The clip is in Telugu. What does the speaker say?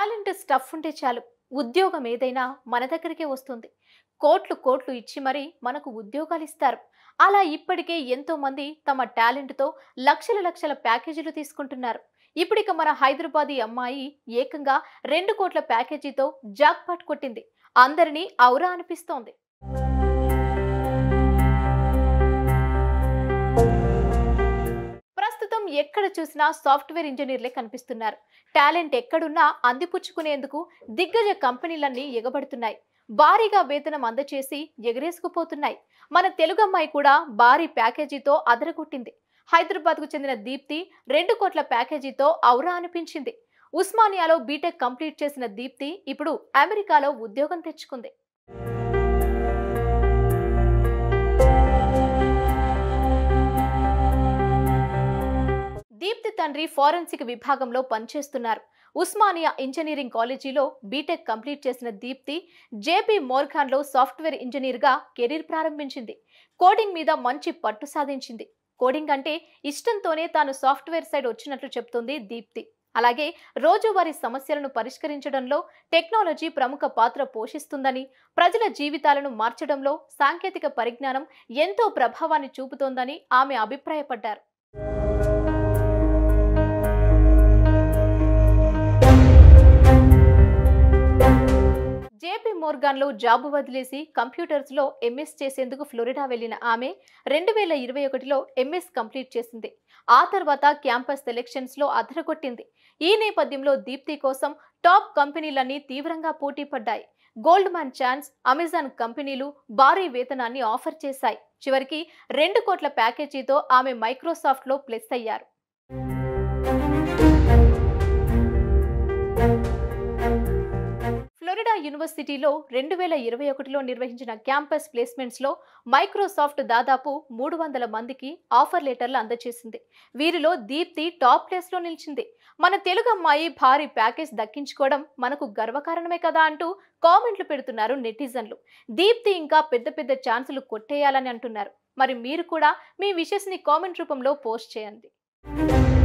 టాలెంట్ స్టఫ్ ఉంటే చాలు ఉద్యోగం ఏదైనా మన దగ్గరికే వస్తుంది కోట్లు కోట్లు ఇచ్చి మరీ మనకు ఉద్యోగాలు ఇస్తారు అలా ఇప్పటికే ఎంతో మంది తమ టాలెంట్తో లక్షల లక్షల ప్యాకేజీలు తీసుకుంటున్నారు ఇప్పుడిక మన హైదరాబాదీ అమ్మాయి ఏకంగా రెండు కోట్ల ప్యాకేజీతో జాక్పాట్ కొట్టింది అందరినీ ఔరా అనిపిస్తోంది ప్రస్తుతం ఎక్కడ చూసినా సాఫ్ట్వేర్ ఇంజనీర్లే కనిపిస్తున్నారు టాలెంట్ ఎక్కడున్నా అందిపుచ్చుకునేందుకు దిగ్గజ కంపెనీలన్నీ ఎగబడుతున్నాయి భారీగా వేతనం అందచేసి ఎగరేసుకుపోతున్నాయి మన తెలుగు అమ్మాయి కూడా భారీ ప్యాకేజీతో అదరగొట్టింది హైదరాబాద్కు చెందిన దీప్తి రెండు కోట్ల ప్యాకేజీతో ఔరా అనిపించింది ఉస్మానియాలో బీటెక్ కంప్లీట్ చేసిన దీప్తి ఇప్పుడు అమెరికాలో ఉద్యోగం తెచ్చుకుంది దీప్తి తండ్రి ఫారెన్సిక్ విభాగంలో పనిచేస్తున్నారు ఉస్మానియా ఇంజనీరింగ్ కాలేజీలో బీటెక్ కంప్లీట్ చేసిన దీప్తి జేపీ మోర్ఖాన్లో సాఫ్ట్వేర్ ఇంజనీర్గా కెరీర్ ప్రారంభించింది కోడింగ్ మీద మంచి పట్టు సాధించింది కోడింగ్ అంటే ఇష్టంతోనే తాను సాఫ్ట్వేర్ సైడ్ వచ్చినట్లు చెప్తుంది దీప్తి అలాగే రోజువారీ సమస్యలను పరిష్కరించడంలో టెక్నాలజీ ప్రముఖ పాత్ర పోషిస్తుందని ప్రజల జీవితాలను మార్చడంలో సాంకేతిక పరిజ్ఞానం ఎంతో ప్రభావాన్ని చూపుతోందని ఆమె అభిప్రాయపడ్డారు జేపీ మోర్గాన్లో జాబు వదిలేసి కంప్యూటర్స్లో ఎంఎస్ చేసేందుకు ఫ్లోరిడా వెళ్లిన ఆమె రెండు వేల ఇరవై ఒకటిలో ఎంఎస్ కంప్లీట్ చేసింది ఆ తర్వాత క్యాంపస్ సెలెక్షన్స్లో అదరగొట్టింది ఈ నేపథ్యంలో దీప్తి కోసం టాప్ కంపెనీలన్నీ తీవ్రంగా పోటీ పడ్డాయి గోల్డ్ మ్యాన్ ఛాన్స్ అమెజాన్ కంపెనీలు భారీ వేతనాన్ని ఆఫర్ చేశాయి చివరికి రెండు కోట్ల ప్యాకేజీతో ఆమె మైక్రోసాఫ్ట్లో ప్లస్ అయ్యారు ఫ్లోరిడా యూనివర్సిటీలో రెండు వేల ఇరవై ఒకటిలో నిర్వహించిన క్యాంపస్ ప్లేస్మెంట్స్లో మైక్రోసాఫ్ట్ దాదాపు మూడు వందల మందికి ఆఫర్ లెటర్లు అందజేసింది వీరిలో దీప్తి టాప్ ప్లేస్లో నిలిచింది మన తెలుగు అమ్మాయి భారీ ప్యాకేజ్ దక్కించుకోవడం మనకు గర్వకారణమే కదా అంటూ కామెంట్లు పెడుతున్నారు నెటిజన్లు దీప్తి ఇంకా పెద్ద పెద్ద ఛాన్సులు కొట్టేయాలని అంటున్నారు మరి మీరు కూడా మీ విషెస్ని కామెంట్ రూపంలో పోస్ట్ చేయండి